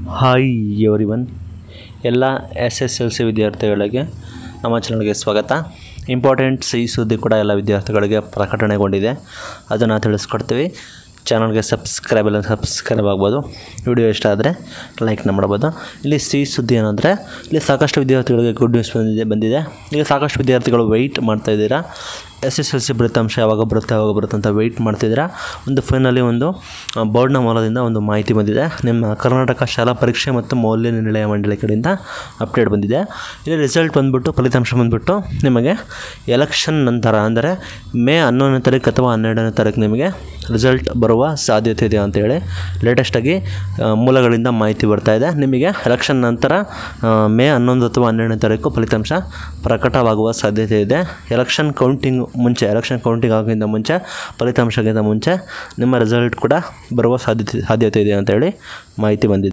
hi everyone ಎಲ್ಲ S S L C ವಿದ್ಯಾರ್ಥಿಗಳಿಗೆ ನಮ್ಮ ಚಾನಲ್ಗೆ ಸ್ವಾಗತ ಇಂಪಾರ್ಟೆಂಟ್ ಸಿಹಿ ಸುದ್ದಿ ಕೂಡ ಎಲ್ಲ ವಿದ್ಯಾರ್ಥಿಗಳಿಗೆ ಪ್ರಕಟಣೆಗೊಂಡಿದೆ ಅದನ್ನು ತಿಳಿಸ್ಕೊಡ್ತೀವಿ ಚಾನಲ್ಗೆ ಸಬ್ಸ್ಕ್ರೈಬ್ ಎಲ್ಲ ಸಬ್ಸ್ಕ್ರೈಬ್ ಆಗ್ಬೋದು ವಿಡಿಯೋ ಇಷ್ಟ ಆದರೆ ಲೈಕ್ನ ಮಾಡ್ಬೋದು ಇಲ್ಲಿ ಸಿಹಿ ಸುದ್ದಿ ಏನಂದರೆ ಇಲ್ಲಿ ಸಾಕಷ್ಟು ವಿದ್ಯಾರ್ಥಿಗಳಿಗೆ ಗುಡ್ ನ್ಯೂಸ್ ಬಂದಿದೆ ಬಂದಿದೆ ಈಗ ಸಾಕಷ್ಟು ವಿದ್ಯಾರ್ಥಿಗಳು ವೆಯ್ಟ್ ಮಾಡ್ತಾಯಿದ್ದೀರಾ ಎಸ್ ಎಸ್ ಎಲ್ ಸಿ ಫಲಿತಾಂಶ ಯಾವಾಗ ಬರುತ್ತೆ ಯಾವಾಗ ಬರುತ್ತೆ ಅಂತ ವೆಯ್ಟ್ ಮಾಡ್ತಿದ್ದೀರಾ ಒಂದು ಫೈನಲಿ ಒಂದು ಆ, ಬೋರ್ಡ್ನ ಮೂಲದಿಂದ ಒಂದು ಮಾಹಿತಿ ಬಂದಿದೆ ನಿಮ್ಮ ಕರ್ನಾಟಕ ಶಾಲಾ ಪರೀಕ್ಷೆ ಮತ್ತು ಮೌಲ್ಯ ನಿರ್ಣಯ ಮಂಡಳಿ ಕಡೆಯಿಂದ ಅಪ್ಡೇಟ್ ಬಂದಿದೆ ಇಲ್ಲಿ ರಿಸಲ್ಟ್ ಬಂದ್ಬಿಟ್ಟು ಫಲಿತಾಂಶ ಬಂದ್ಬಿಟ್ಟು ನಿಮಗೆ ಎಲೆಕ್ಷನ್ ನಂತರ ಅಂದರೆ ಮೇ ಹನ್ನೊಂದನೇ ತಾರೀಕು ಅಥವಾ ಹನ್ನೆರಡನೇ ತಾರೀಕು ನಿಮಗೆ ರಿಸಲ್ಟ್ ಬರುವ ಸಾಧ್ಯತೆ ಇದೆ ಅಂತೇಳಿ ಲೇಟೆಸ್ಟಾಗಿ ಆ, ಮೂಲಗಳಿಂದ ಮಾಹಿತಿ ಬರ್ತಾ ಇದೆ ನಿಮಗೆ ಎಲೆಕ್ಷನ್ ನಂತರ ಆ, ಮೇ ಹನ್ನೊಂದು ಅಥವಾ ಹನ್ನೆರಡನೇ ತಾರೀಕು ಫಲಿತಾಂಶ ಪ್ರಕಟವಾಗುವ ಸಾಧ್ಯತೆ ಇದೆ ಎಲೆಕ್ಷನ್ ಕೌಂಟಿಂಗ್ ಮುಂಚೆ ಎಲೆಕ್ಷನ್ ಕೌಂಟಿಂಗ್ ಆಗೋಕ್ಕಿಂತ ಮುಂಚೆ ಫಲಿತಾಂಶಕ್ಕಿಂತ ಮುಂಚೆ ನಿಮ್ಮ ರಿಸಲ್ಟ್ ಕೂಡ ಬರುವ ಸಾಧ್ಯತೆ ಸಾಧ್ಯತೆ ಇದೆ ಅಂತೇಳಿ ಮಾಹಿತಿ ಬಂದಿದೆ